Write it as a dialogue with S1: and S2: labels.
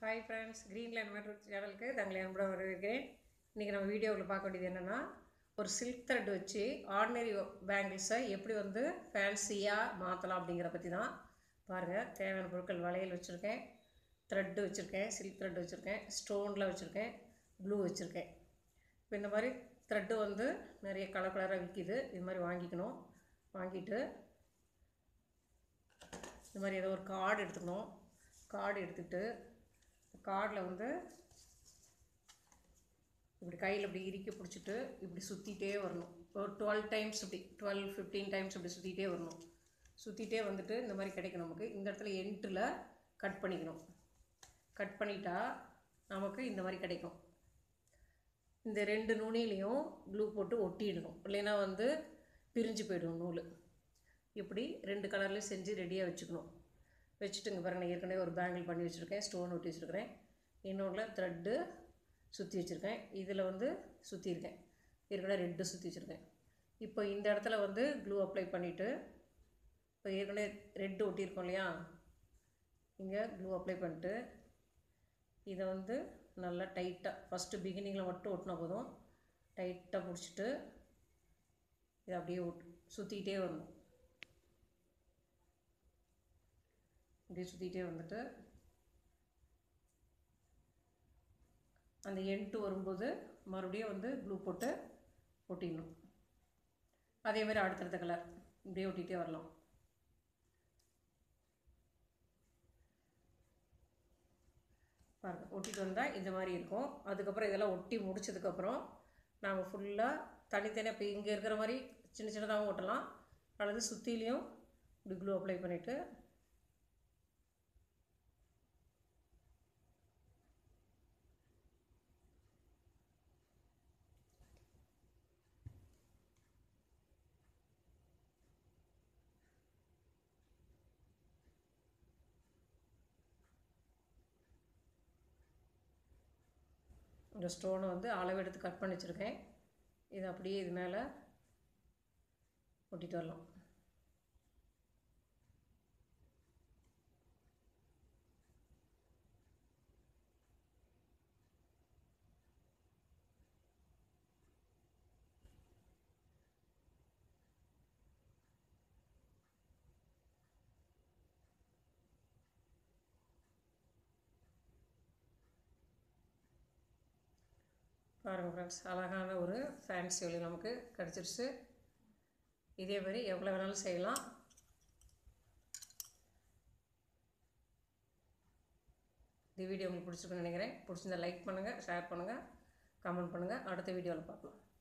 S1: hi friends Greenland matter சேனலுக்கு தங்களை அன்புடன் வரவேற்கிறேன் இன்றைக்கி நம்ம வீடியோவில் பார்க்க வேண்டியது என்னென்னா ஒரு சில்க் த்ரெட் வச்சு ஆர்டினரி பேங்கிள்ஸை எப்படி வந்து ஃபேன்சியாக மாற்றலாம் அப்படிங்கிற பற்றி தான் பாருங்கள் தேவையான பொருட்கள் வளையல் வச்சுருக்கேன் த்ரெட்டு வச்சுருக்கேன் சில்க் த்ரெட் வச்சுருக்கேன் ஸ்டோனில் வச்சுருக்கேன் ப்ளூ வச்சுருக்கேன் இப்போ இந்த மாதிரி த்ரெட்டு வந்து நிறைய கலர் கலராக விற்கிது இது மாதிரி வாங்கிக்கணும் வாங்கிட்டு இந்த மாதிரி ஏதோ ஒரு கார்டு எடுத்துக்கணும் கார்டு எடுத்துக்கிட்டு கார்டில் வந்து இப்படி கையில் இப்படி இறுக்கி பிடிச்சிட்டு இப்படி சுற்றிட்டே வரணும் ஒரு டுவெல் டைம்ஸ் இப்படி டுவெல் ஃபிஃப்டீன் டைம்ஸ் இப்படி சுற்றிட்டே வரணும் சுற்றிட்டே வந்துட்டு இந்த மாதிரி கிடைக்கும் நமக்கு இந்த இடத்துல எண்டில் கட் பண்ணிக்கணும் கட் பண்ணிட்டா நமக்கு இந்த மாதிரி கிடைக்கும் இந்த ரெண்டு நுனிலையும் க்ளூ போட்டு ஒட்டிடணும் இல்லைன்னா வந்து பிரிஞ்சு போயிடும் நூல் இப்படி ரெண்டு கலர்லேயும் செஞ்சு ரெடியாக வச்சுக்கணும் வச்சுட்டுங்க பாருங்க நான் ஏற்கனவே ஒரு பேங்கிள் பண்ணி வச்சுருக்கேன் ஸ்டோன் ஒட்டி வச்சுருக்கிறேன் இன்னொன்றில் த்ரெட்டு சுற்றி வச்சுருக்கேன் இதில் வந்து சுற்றியிருக்கேன் ஏற்கனவே ரெட்டு சுற்றி வச்சுருக்கேன் இப்போ இந்த இடத்துல வந்து க்ளூ அப்ளை பண்ணிவிட்டு இப்போ ஏற்கனவே ரெட்டு ஒட்டியிருக்கோம் இல்லையா இங்கே க்ளூ அப்ளை பண்ணிட்டு இதை வந்து நல்லா டைட்டாக ஃபஸ்ட்டு பிகினிங்கில் மட்டும் ஒட்டினா போதும் டைட்டாக பிடிச்சிட்டு இதை அப்படியே ஒட் சுற்றிக்கிட்டே வரணும் இப்படியே சுற்றிக்கிட்டே வந்துட்டு அந்த எண்ட்டு வரும்போது மறுபடியும் வந்து க்ளூ போட்டு ஒட்டிடணும் அதே மாதிரி அடுத்தடுத்த கலர் இப்படியே ஒட்டிகிட்டே வரலாம் பாருங்கள் ஒட்டிட்டு வந்தால் இந்த மாதிரி இருக்கும் அதுக்கப்புறம் இதெல்லாம் ஒட்டி முடிச்சதுக்கப்புறம் நாம் ஃபுல்லாக தனித்தனியாக இப்போ இங்கே இருக்கிற மாதிரி சின்ன சின்னதாகவும் ஒட்டலாம் அல்லது சுற்றிலையும் இப்படி க்ளூ அப்ளை பண்ணிவிட்டு இந்த ஸ்டோனை வந்து அளவு எடுத்து கட் பண்ணி வச்சுருக்கேன் இது அப்படியே இது மேலே ஒட்டிட்டு வரலாம் பாருங்கள் ஃப்ரெண்ட்ஸ் அழகான ஒரு ஃபேன்சி ஒலி நமக்கு கிடச்சிருச்சு இதே மாதிரி எவ்வளோ வேணாலும் செய்யலாம் இந்த வீடியோ உங்களுக்கு பிடிச்சிருக்குன்னு நினைக்கிறேன் பிடிச்சிருந்தா லைக் பண்ணுங்கள் ஷேர் பண்ணுங்கள் கமெண்ட் பண்ணுங்கள் அடுத்த வீடியோவில் பார்க்கலாம்